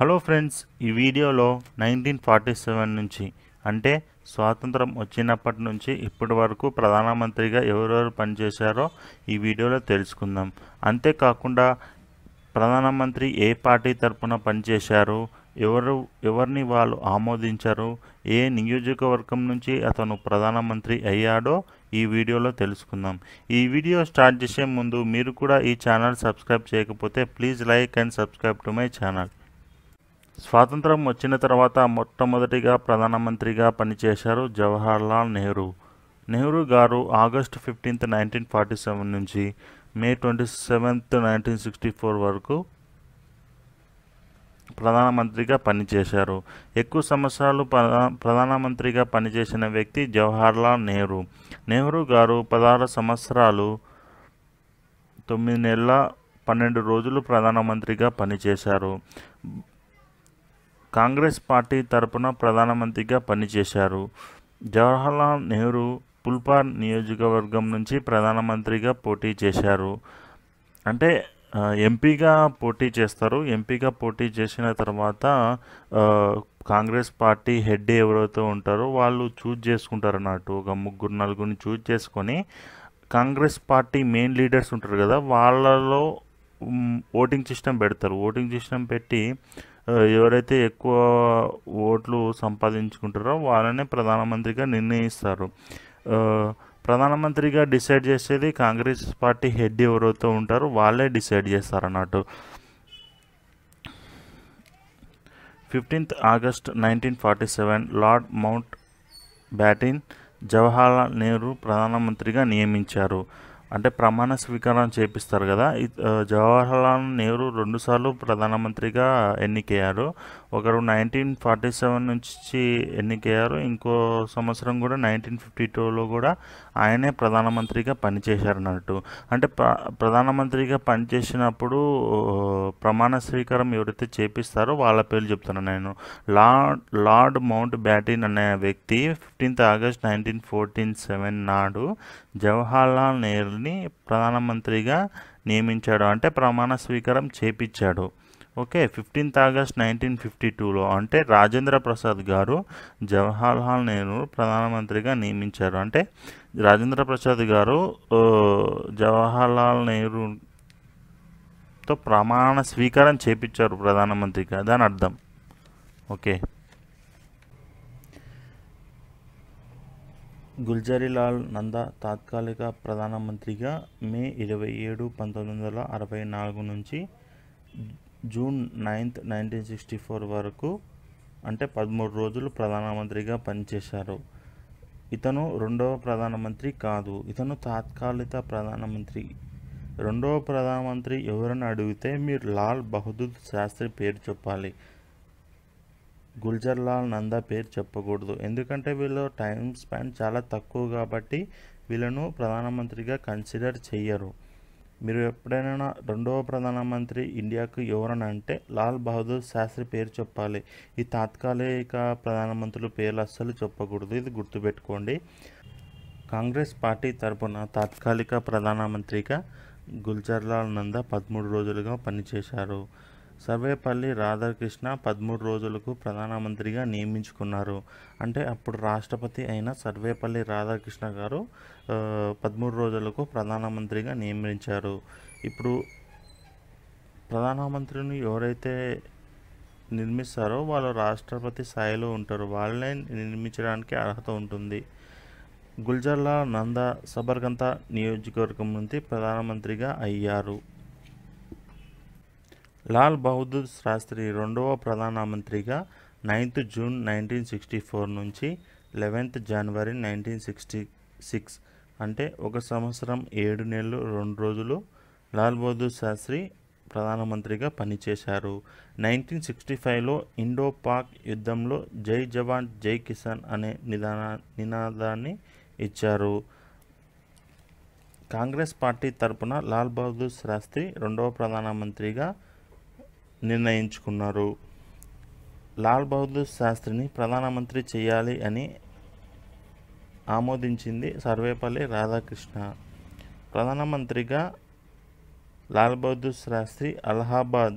hello friends ఈ వీడియోలో nineteen forty seven నుంచి అంటే స్వాతంత్రం వచ్చినప్పటి నుంచి ఇప్పటి వరకు ప్రధానమంత్రిగా ఎవరెవరు పనిచేశారో ఈ వీడియోలో తెలుసుకుందాం అంతేకాకుండా ప్రధానమంత్రి ఏ పార్టీ తరపున పనిచేశారు ఎవరు ఎవరిని వాళ్ళు ఆమోదించారు ఏ నియోజకవర్గం నుంచి అతను ప్రధానమంత్రి అయ్యాడో ఈ వీడియోలో తెలుసుకుందాం ఈ వీడియో స్టార్ట్ చేసే ముందు మీరు కూడా ఈ ఛానల్ సబ్స్క్రైబ్ చేయకపోతే please like and subscribe to my channel స్వాతంత్రం వచ్చిన తర్వాత మొట్టమొదటిగా ప్రధానమంత్రిగా పనిచేశారు జవహర్లాల్ నెహ్రూ నెహ్రూ గారు August fifteenth nineteen forty seven నుంచి May twenty seventh nineteen sixty four వరకు ప్రధానమంత్రిగా పనిచేశారు ఎక్కువ సంవత్సరాలు ప్రధా ప్రధానమంత్రిగా పనిచేసిన వ్యక్తి జవహర్లాల్ నెహ్రూ నెహ్రూ గారు పదహారు సంవత్సరాలు తొమ్మిది నెలల పన్నెండు రోజులు ప్రధానమంత్రిగా పనిచేశారు కాంగ్రెస్ పార్టీ తరపున ప్రధానమంత్రిగా పనిచేశారు జవహర్లాల్ నెహ్రూ పుల్పార్ నియోజకవర్గం నుంచి ప్రధానమంత్రిగా పోటీ చేశారు అంటే ఆ, ఎంపీగా పోటీ చేస్తారు ఎంపీగా పోటీ చేసిన తర్వాత ఆ, కాంగ్రెస్ పార్టీ హెడ్ ఎవరైతే ఉంటారో వాళ్ళు చూజ్ చేసుకుంటారు అన్నట్టు ఒక ముగ్గురు నలుగురిని చూజ్ చేసుకొని కాంగ్రెస్ పార్టీ మెయిన్ లీడర్స్ ఉంటారు కదా వాళ్ళలో మ్, ఓటింగ్ సిస్టమ్ పెడతారు ఓటింగ్ సిస్టమ్ పెట్టి ఆ, ఎవరైతే ఎక్కువ ఓట్లు సంపాదించుకుంటారో వాళ్ళనే ప్రధానమంత్రిగా నిర్ణయిస్తారు ఆ, ప్రధానమంత్రిగా డిసైడ్ చేసేది కాంగ్రెస్ పార్టీ హెడ్ ఎవరైతే ఉంటారో వాళ్ళే డిసైడ్ చేస్తారు అన్నట్టు fifteenth August nineteen forty seven Lord Mountbatten Jawaharlal Nehru ప్రధానమంత్రిగా నియమించారు అంటే ప్రమాణ స్వీకారం చేపిస్తారు కదా ఇ- ఆ, జవహర్లాల్ నెహ్రూ రెండుసార్లు ప్రధానమంత్రిగా ఎన్నికయ్యారు ఒకరు నైన్టీన్ ఫార్టీ సెవెన్ నుంచి ఎన్నికయ్యారు ఇంకో సంవత్సరం కూడా నైన్టీన్ ఫిఫ్టీ టూలో కూడా ఆయనే ప్రధానమంత్రిగా పనిచేశారు అన్నట్టు అంటే ప్ర ప్రధానమంత్రిగా పనిచేసినప్పుడు ఆ, ప్రమాణ స్వీకారం ఎవరైతే చేపిస్తారో వాళ్ళ పేర్లు చెప్తాను నేను లార్డ్ లార్డ్ మౌంట్ బ్యాటిన్ అనే వ్యక్తి fifteenth August nineteen fourteen seven నాడు జవహర్లాల్ నెహ్రూని ప్రధానమంత్రిగా నియమించాడు అంటే ప్రమాణ స్వీకారం చేపించాడు okay fifteenth August nineteen fifty టూలో అంటే రాజేంద్ర ప్రసాద్ గారు జవహర్లాల్ నెహ్రూ ప్రధానమంత్రిగా నియమించారు అంటే రాజేంద్ర ప్రసాద్ గారు ఆ, జవహర్లాల్ నెహ్రూతో ప్రమాణ స్వీకారం చేపించారు ప్రధానమంత్రిగా దాని అర్థం ఓకే గుల్జరీలాల్ నందా తాత్కాలిక ప్రధానమంత్రిగా మే ఇరవై ఏడు పంతొమ్మిది వందల అరవై నాలుగు నుంచి June ninth nineteen sixty four వరకు అంటే పదమూడు రోజులు ప్రధానమంత్రిగా పనిచేశారు ఇతను రెండవ ప్రధానమంత్రి కాదు ఇతను తాత్కాలిక ప్రధానమంత్రి రెండవ ప్రధానమంత్రి ఎవరని అడిగితే మీరు లాల్ బహదూర్ శాస్త్రి పేరు చెప్పాలి గుల్జర్లాల్ నందా పేరు చెప్పకూడదు ఎందుకంటే వీళ్ళు టైం స్పాన్ చాలా తక్కువ కాబట్టి వీళ్ళను ప్రధానమంత్రిగా కన్సిడర్ చెయ్యరు మీరు ఎప్పుడైనా రెండవ ప్రధానమంత్రి ఇండియాకు ఎవరని అంటే లాల్ బహదూర్ శాస్త్రి పేరు చెప్పాలి ఈ తాత్కాలిక ప్రధానమంత్రుల పేర్లు అస్సలు చెప్పకూడదు ఇది గుర్తుపెట్టుకోండి కాంగ్రెస్ పార్టీ తరపున తాత్కాలిక ప్రధానమంత్రిగా గుల్జర్లాల్ నందా పదమూడు రోజులుగా పనిచేశారు సర్వేపల్లి రాధాకృష్ణ పదమూడు రోజులకు ప్రధానమంత్రిగా నియమించుకున్నారు అంటే అప్పుడు రాష్ట్రపతి అయిన సర్వేపల్లి రాధాకృష్ణ గారు ఆ, పదమూడు రోజులకు ప్రధానమంత్రిగా నియమించారు ఇప్పుడు ప్రధానమంత్రిని ఎవరైతే నిర్మిస్తారో వాళ్ళు రాష్ట్రపతి స్థాయిలో ఉంటారు వాళ్ళనే నిర్మించడానికి అర్హత ఉంటుంది గుల్జర్లాల్ నందా సబర్గంతా నియోజకవర్గం నుండి ప్రధానమంత్రిగా అయ్యారు లాల్ బహదూర్ శాస్త్రి రెండవ ప్రధానమంత్రిగా ninth June nineteen sixty four నుంచి లెవెన్త్ జనవరి నైన్టీన్ సిక్స్టీ సిక్స్ అంటే ఒక సంవత్సరం ఏడు నెలలు రెండు రోజులు లాల్ బహదూర్ శాస్త్రి ప్రధానమంత్రిగా పనిచేశారు నైన్టీన్ సిక్స్టీ ఫైవ్లో ఇండో పాక్ యుద్ధంలో జై జవాన్ జై కిసాన్ అనే నిదాన నినాదాన్ని ఇచ్చారు కాంగ్రెస్ పార్టీ తరపున లాల్ బహదూర్ శాస్త్రి రెండవ ప్రధానమంత్రిగా నిర్ణయించుకున్నారు లాల్ బహదూర్ శాస్త్రిని ప్రధానమంత్రి చేయాలి అని ఆమోదించింది సర్వేపల్లి రాధాకృష్ణ ప్రధానమంత్రిగా లాల్ బహదూర్ శాస్త్రి అలహాబాద్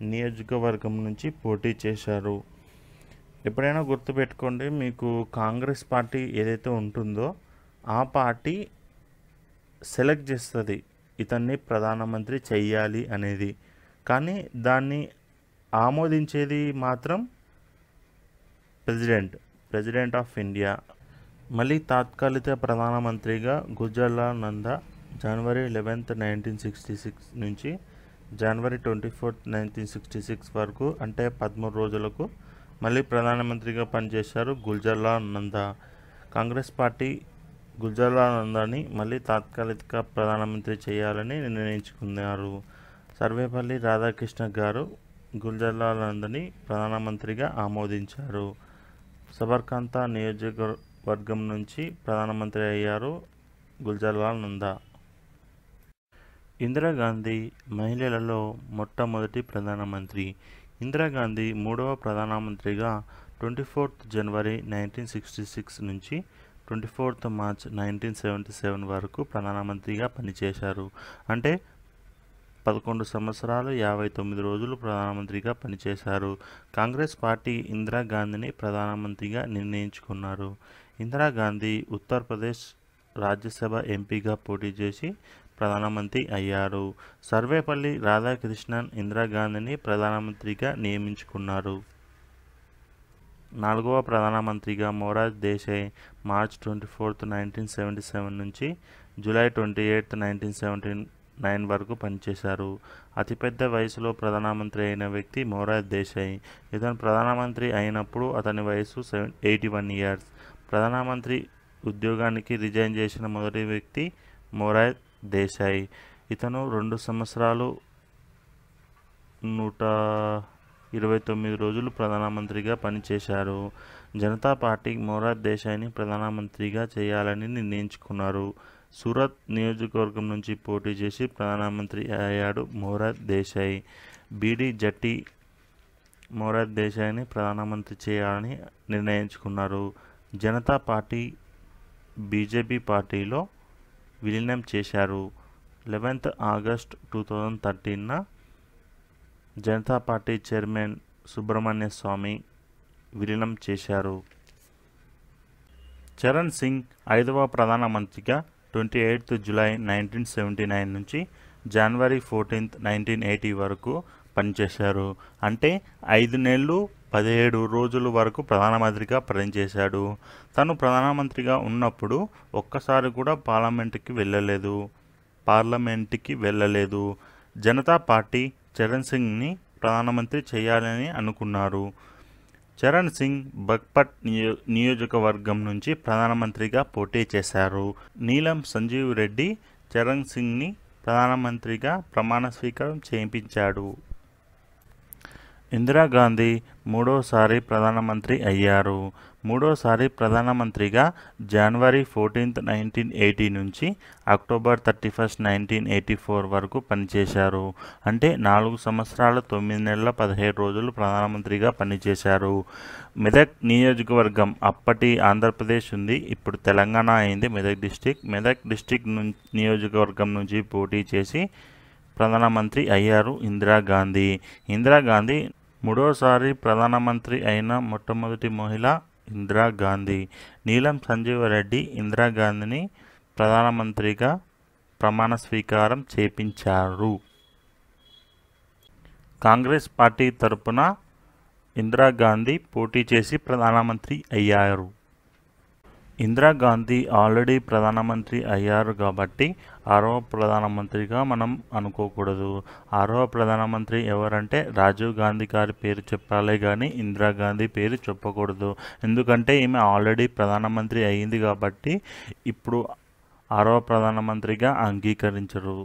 నియోజకవర్గం నుంచి పోటీ చేశారు ఎప్పుడైనా గుర్తుపెట్టుకోండి మీకు కాంగ్రెస్ పార్టీ ఏదైతే ఉంటుందో ఆ పార్టీ సెలెక్ట్ చేస్తుంది ఇతన్ని ప్రధానమంత్రి చెయ్యాలి అనేది కానీ దాన్ని ఆమోదించేది మాత్రం ప్రెసిడెంట్ ప్రెసిడెంట్ ఆఫ్ ఇండియా మళ్ళీ తాత్కాలిక ప్రధానమంత్రిగా గుజర్లాల్ నందా జనవరి లెవెన్త్ నైన్టీన్ సిక్స్టీ సిక్స్ నుంచి జనవరి twenty fourth nineteen sixty six వరకు అంటే పదమూడు రోజులకు మళ్ళీ ప్రధానమంత్రిగా పనిచేశారు గుల్జర్లాల్ నందా కాంగ్రెస్ పార్టీ గుల్జర్లాల్ నందాని మళ్ళీ తాత్కాలిక ప్రధానమంత్రి చేయాలని నిర్ణయించుకున్నారు సర్వేపల్లి రాధాకృష్ణ గారు గుల్జర్లాల్ నందని ప్రధానమంత్రిగా ఆమోదించారు సబర్కాంత నియోజకవర్గం నుంచి ప్రధానమంత్రి అయ్యారు గుల్జర్లాల్ నందా ఇందిరాగాంధీ మహిళలలో మొట్టమొదటి ప్రధానమంత్రి ఇందిరాగాంధీ మూడవ ప్రధానమంత్రిగా ట్వంటీ ఫోర్త్ జనవరి నైన్టీన్ సిక్స్టీ సిక్స్ నుంచి twenty fourth March nineteen seventy seven వరకు ప్రధానమంత్రిగా పనిచేశారు అంటే పదకొండు సంవత్సరాలు యాభై తొమ్మిది రోజులు ప్రధానమంత్రిగా పనిచేశారు కాంగ్రెస్ పార్టీ ఇందిరాగాంధీని ప్రధానమంత్రిగా నిర్ణయించుకున్నారు ఇందిరాగాంధీ ఉత్తరప్రదేశ్ రాజ్యసభ ఎంపీగా పోటీ చేసి ప్రధానమంత్రి అయ్యారు సర్వేపల్లి రాధాకృష్ణన్ ఇందిరాగాంధీని ప్రధానమంత్రిగా నియమించుకున్నారు నాలుగవ ప్రధానమంత్రిగా Morarji Desai March twenty fourth nineteen seventy seven నుంచి July twenty eighth nineteen seventy nine వరకు పనిచేశారు అతిపెద్ద వయసులో ప్రధానమంత్రి అయిన వ్యక్తి మొరాజ్ దేశాయ్ ఇతను ప్రధానమంత్రి అయినప్పుడు అతని వయసు సెవెన్ ఎయిటీ వన్ ఇయర్స్ ప్రధానమంత్రి ఉద్యోగానికి రిజైన్ చేసిన మొదటి వ్యక్తి మొరాజ్ దేశాయ్ ఇతను రెండు సంవత్సరాలు నూట ఇరవై తొమ్మిది రోజులు ప్రధానమంత్రిగా పనిచేశారు జనతా పార్టీ మొరాద్ దేశాయ్ని ప్రధానమంత్రిగా చేయాలని నిర్ణయించుకున్నారు సూరత్ నియోజకవర్గం నుంచి పోటీ చేసి ప్రధానమంత్రి అయ్యాడు మొరాద్ దేశాయ్ బీడీ జట్టి మొరాద్ దేశాయ్ని ప్రధానమంత్రి చేయాలని నిర్ణయించుకున్నారు జనతా పార్టీ బీజేపీ పార్టీలో విలీనం చేశారు లెవెన్త్ ఆగస్ట్ టూ థౌజండ్ థర్టీన్న జనతా పార్టీ చైర్మన్ సుబ్రహ్మణ్య స్వామి విలీనం చేశారు చరణ్ సింగ్ ఐదవ ప్రధానమంత్రిగా twenty eighth July nineteen seventy nine నుంచి జనవరి ఫోర్టీన్త్ నైన్టీన్ ఎయిటీ వరకు పనిచేశారు అంటే ఐదు నెలలు పదిహేడు రోజుల వరకు ప్రధానమంత్రిగా పనిచేశాడు తను ప్రధానమంత్రిగా ఉన్నప్పుడు ఒక్కసారి కూడా పార్లమెంట్కి వెళ్ళలేదు పార్లమెంట్కి వెళ్ళలేదు జనతా పార్టీ చరణ్ సింగ్ని ప్రధానమంత్రి చేయాలని అనుకున్నారు చరణ్ సింగ్ బగ్పట్ నియో నియోజకవర్గం నుంచి ప్రధానమంత్రిగా పోటీ చేశారు నీలం సంజీవ్ రెడ్డి చరణ్ సింగ్ని ప్రధానమంత్రిగా ప్రమాణ స్వీకారం చేయించాడు ఇందిరాగాంధీ మూడోసారి ప్రధానమంత్రి అయ్యారు మూడోసారి ప్రధానమంత్రిగా జనవరి ఫోర్టీన్త్ నైన్టీన్ ఎయిటీ నుంచి October thirty first nineteen eighty four వరకు పనిచేశారు అంటే నాలుగు సంవత్సరాల తొమ్మిది నెలల పదిహేడు రోజులు ప్రధానమంత్రిగా పనిచేశారు మెదక్ నియోజకవర్గం అప్పటి ఆంధ్రప్రదేశ్ ఉంది ఇప్పుడు తెలంగాణ అయింది మెదక్ డిస్టిక్ మెదక్ డిస్టిక్ నుంచి నియోజకవర్గం నుంచి పోటీ చేసి ప్రధానమంత్రి అయ్యారు ఇందిరాగాంధీ ఇందిరాగాంధీ మూడోసారి ప్రధానమంత్రి అయిన మొట్టమొదటి మహిళ ఇందిరాగాంధీ నీలం సంజీవ రెడ్డి ఇందిరాగాంధీని ప్రధానమంత్రిగా ప్రమాణ స్వీకారం చేపించారు కాంగ్రెస్ పార్టీ తరపున ఇందిరాగాంధీ పోటీ చేసి ప్రధానమంత్రి అయ్యారు ఇందిరాగాంధీ ఆల్రెడీ ప్రధానమంత్రి అయ్యారు కాబట్టి ఆరవ ప్రధానమంత్రిగా మనం అనుకోకూడదు ఆరవ ప్రధానమంత్రి ఎవరంటే రాజీవ్ గాంధీ గారి పేరు చెప్పాలే కానీ ఇందిరాగాంధీ పేరు చెప్పకూడదు ఎందుకంటే ఈమె ఆల్రెడీ ప్రధానమంత్రి అయ్యింది కాబట్టి ఇప్పుడు ఆరవ ప్రధానమంత్రిగా అంగీకరించరు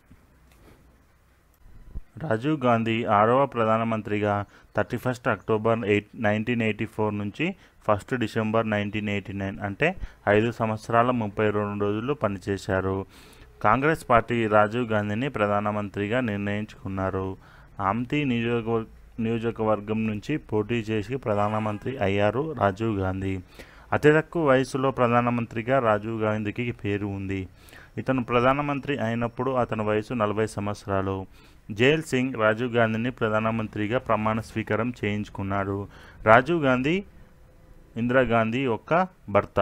రాజీవ్ గాంధీ ఆరవ ప్రధానమంత్రిగా thirty first October eight nineteen eighty four నుంచి first December nineteen eighty nine అంటే ఐదు సంవత్సరాల ముప్పై రెండు రోజులు పనిచేశారు కాంగ్రెస్ పార్టీ రాజీవ్ గాంధీని ప్రధానమంత్రిగా నిర్ణయించుకున్నారు ఆమ్తి నియోజకవర్గ నియోజకవర్గం నుంచి పోటీ చేసి ప్రధానమంత్రి అయ్యారు రాజీవ్ గాంధీ అతి తక్కువ వయసులో ప్రధానమంత్రిగా రాజీవ్ గాంధీకి పేరు ఉంది ఇతను ప్రధానమంత్రి అయినప్పుడు అతని వయసు నలభై సంవత్సరాలు జైల్ సింగ్ రాజీవ్ గాంధీని ప్రధానమంత్రిగా ప్రమాణ స్వీకారం చేయించుకున్నాడు రాజీవ్ గాంధీ ఇందిరాగాంధీ యొక్క భర్త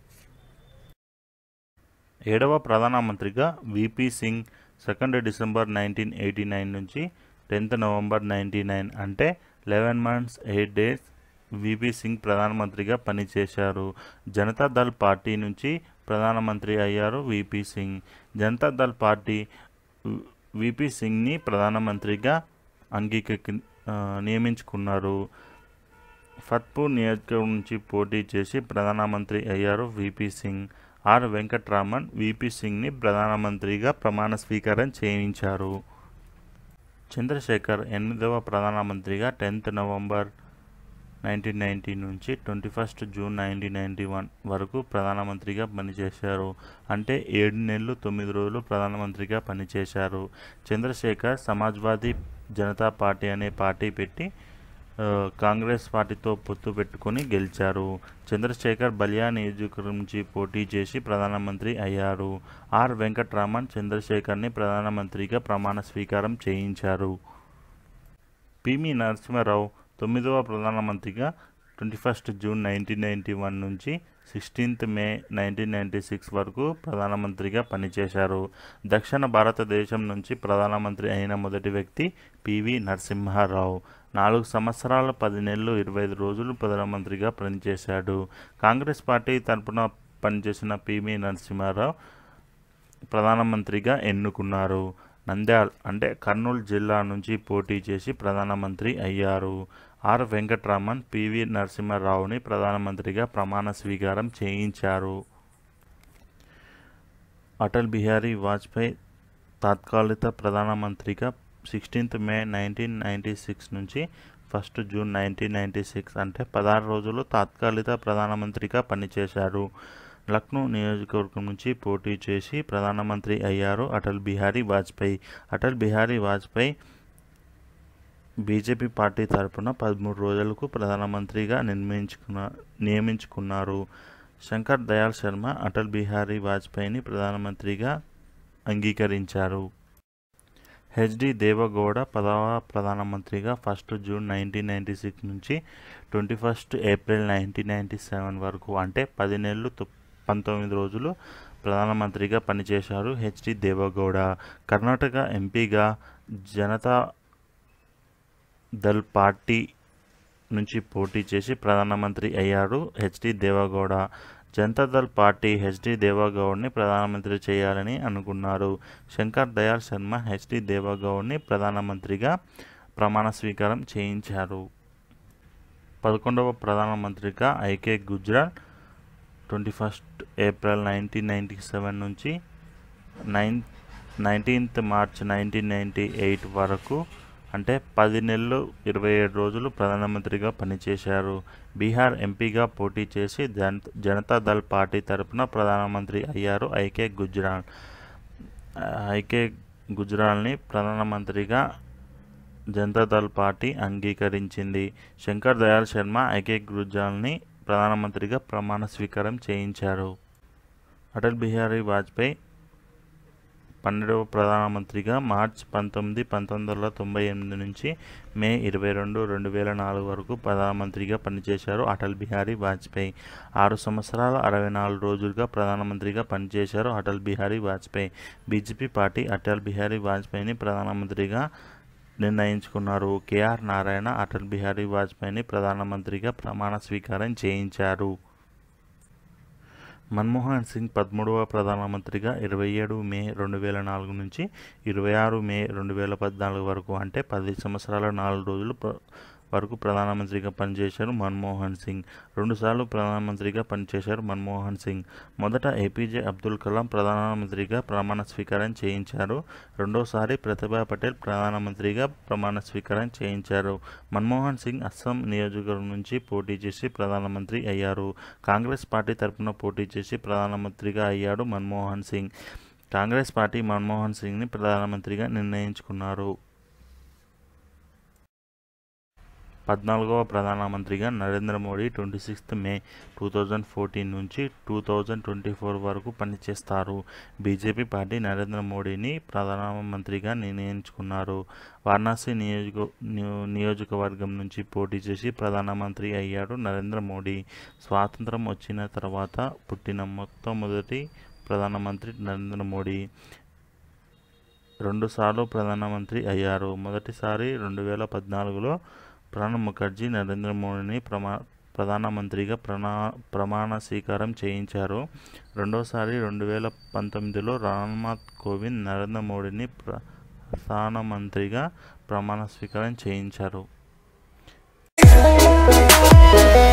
ఏడవ ప్రధానమంత్రిగా VP Singh second December nineteen eighty nine నుంచి టెన్త్ నవంబర్ నైంటీ నైన్ అంటే eleven months eight days VP Singh ప్రధానమంత్రిగా పనిచేశారు జనతాదళ్ పార్టీ నుంచి ప్రధానమంత్రి అయ్యారు విపి సింగ్ జనతాదళ్ పార్టీ విపి సింగ్ని ప్రధానమంత్రిగా అంగీకరి ఆ, నియమించుకున్నారు ఫత్పూర్ నియోజకవర్గం నుంచి పోటీ చేసి ప్రధానమంత్రి అయ్యారు విపి సింగ్ ఆర్ వెంకట్రామన్ విపి సింగ్ని ప్రధానమంత్రిగా ప్రమాణ స్వీకారం చేయించారు చంద్రశేఖర్ ఎనిమిదవ ప్రధానమంత్రిగా టెన్త్ నవంబర్ నైన్టీన్ నైంటీ నుంచి twenty first June nineteen ninety one వరకు ప్రధానమంత్రిగా పనిచేశారు అంటే ఏడు నెలలు తొమ్మిది రోజులు ప్రధానమంత్రిగా పనిచేశారు చంద్రశేఖర్ సమాజ్వాదీ జనతా పార్టీ అనే పార్టీ పెట్టి ఆ, కాంగ్రెస్ పార్టీతో పొత్తు పెట్టుకొని గెలిచారు చంద్రశేఖర్ బలియా నియోజకవర్గం నుంచి పోటీ చేసి ప్రధానమంత్రి అయ్యారు ఆర్ వెంకట్రామన్ చంద్రశేఖర్ని ప్రధానమంత్రిగా ప్రమాణ స్వీకారం చేయించారు పిమి నరసింహారావు తొమ్మిదవ ప్రధానమంత్రిగా twenty first June nineteen ninety one నుంచి sixteenth May nineteen ninety six వరకు ప్రధానమంత్రిగా పనిచేశారు దక్షిణ భారతదేశం నుంచి ప్రధానమంత్రి అయిన మొదటి వ్యక్తి పివి నరసింహారావు నాలుగు సంవత్సరాల పది నెలలు ఇరవై ఐదు రోజులు ప్రధానమంత్రిగా పనిచేశాడు కాంగ్రెస్ పార్టీ తరపున పనిచేసిన పివి నరసింహారావు ప్రధానమంత్రిగా ఎన్నుకున్నారు నంద్యాల్ అంటే కర్నూలు జిల్లా నుంచి పోటీ చేసి ప్రధానమంత్రి అయ్యారు ఆర్ వెంకట్రామన్ పివి నరసింహారావుని ప్రధానమంత్రిగా ప్రమాణ స్వీకారం చేయించారు అటల్ బిహారీ వాజ్పేయి తాత్కాలిక ప్రధానమంత్రిగా sixteenth May nineteen ninety six నుంచి first June nineteen ninety six అంటే పదహారు రోజులు తాత్కాలిక ప్రధానమంత్రిగా పనిచేశారు లక్నో నియోజకవర్గం నుంచి పోటీ చేసి ప్రధానమంత్రి అయ్యారు అటల్ బిహారీ వాజ్పేయి అటల్ బిహారీ వాజ్పేయి బీజేపీ పార్టీ తరపున పదమూడు రోజులకు ప్రధానమంత్రిగా నిర్మించుకున్న నియమించుకున్నారు శంకర్ దయాళ్ శర్మ అటల్ బిహారీ వాజ్పేయిని ప్రధానమంత్రిగా అంగీకరించారు హెచ్డి దేవగౌడ పదవ ప్రధానమంత్రిగా first June nineteen ninety six నుంచి twenty first April nineteen ninety seven వరకు అంటే పది నెలలు తొ- పంతొమ్మిది రోజులు ప్రధానమంత్రిగా పనిచేశారు హెచ్డి దేవగౌడ కర్ణాటక ఎంపీగా జనతా దళ్ పార్టీ నుంచి పోటీ చేసి ప్రధానమంత్రి అయ్యారు హెచ్డి దేవగౌడ జనతాదళ్ పార్టీ హెచ్డి దేవగౌడ్ని ప్రధానమంత్రి చేయాలని అనుకున్నారు శంకర్ దయాళ్ శర్మ హెచ్డి దేవగౌడ్ని ప్రధానమంత్రిగా ప్రమాణ స్వీకారం చేయించారు పదకొండవ ప్రధానమంత్రిగా IK Gujral twenty first April nineteen ninety seven నుంచి nine nineteenth March nineteen ninety eight వరకు అంటే పది నెలలు ఇరవై ఏడు రోజులు ప్రధానమంత్రిగా పనిచేశారు బీహార్ ఎంపీగా పోటీ చేసి జన జనతాదళ్ పార్టీ తరపున ప్రధానమంత్రి అయ్యారు ఐకే గుజరాల్ ఆ, ఐకే గుజరాల్ని ప్రధానమంత్రిగా జనతాదళ్ పార్టీ అంగీకరించింది శంకర్ దయాళ్ శర్మ ఐకే గుజరాల్ని ప్రధానమంత్రిగా ప్రమాణ స్వీకారం చేయించారు అటల్ బిహారీ వాజ్పేయి పన్నెండవ ప్రధానమంత్రిగా మార్చ్ పంతొమ్మిది పంతొమ్మిది వందల తొంభై ఎనిమిది నుంచి మే ఇరవై రెండు రెండు వేల నాలుగు వరకు ప్రధానమంత్రిగా పనిచేశారు అటల్ బిహారీ వాజ్పేయి ఆరు సంవత్సరాల అరవై నాలుగు రోజులుగా ప్రధానమంత్రిగా పనిచేశారు అటల్ బిహారీ వాజ్పేయి బీజేపీ పార్టీ అటల్ బిహారీ వాజ్పేయిని ప్రధానమంత్రిగా నిర్ణయించుకున్నారు కేఆర్ నారాయణ అటల్ బిహారీ వాజ్పేయిని ప్రధానమంత్రిగా ప్రమాణ స్వీకారం చేయించారు మన్మోహన్ సింగ్ పదమూడవ ప్రధానమంత్రిగా ఇరవై ఏడు మే రెండు వేల నాలుగు నుంచి ఇరవై ఆరు మే రెండు వేల పద్నాలుగు వరకు అంటే పది సంవత్సరాల నాలుగు రోజులు ప్ర- వరకు ప్రధానమంత్రిగా పనిచేశారు మన్మోహన్ సింగ్ రెండుసార్లు ప్రధానమంత్రిగా పనిచేశారు మన్మోహన్ సింగ్ మొదట ఏపీజే అబ్దుల్ కలాం ప్రధానమంత్రిగా ప్రమాణ స్వీకారం చేయించారు రెండోసారి ప్రతిభా పటేల్ ప్రధానమంత్రిగా ప్రమాణ స్వీకారం చేయించారు మన్మోహన్ సింగ్ అస్సాం నియోజకవర్గం నుంచి పోటీ చేసి ప్రధానమంత్రి అయ్యారు కాంగ్రెస్ పార్టీ తరపున పోటీ చేసి ప్రధానమంత్రిగా అయ్యాడు మన్మోహన్ సింగ్ కాంగ్రెస్ పార్టీ మన్మోహన్ సింగ్ని ప్రధానమంత్రిగా నిర్ణయించుకున్నారు పద్నాలుగవ ప్రధానమంత్రిగా Narendra Modi twenty sixth May two thousand fourteen నుంచి టూ థౌజండ్ ట్వంటీ ఫోర్ వరకు పనిచేస్తారు బీజేపీ పార్టీ నరేంద్ర మోడీని ప్రధానమంత్రిగా నిర్ణయించుకున్నారు వారణాసి నియోజక నియో- నియోజకవర్గం నుంచి పోటీ చేసి ప్రధానమంత్రి అయ్యాడు నరేంద్ర మోడీ స్వాతంత్రం వచ్చిన తర్వాత పుట్టిన మొట్టమొదటి ప్రధానమంత్రి నరేంద్ర మోడీ రెండుసార్లు ప్రధానమంత్రి అయ్యారు మొదటిసారి రెండు వేల పద్నాలుగులో ప్రణబ్ ముఖర్జీ నరేంద్ర మోడీని ప్రమా ప్రధానమంత్రిగా ప్రనా ప్రమాణ స్వీకారం చేయించారు రెండోసారి రెండు వేల పంతొమ్మిదిలో రామ్నాథ్ కోవింద్ నరేంద్ర మోడీని ప్రధానమంత్రిగా ప్రమాణ స్వీకారం చేయించారు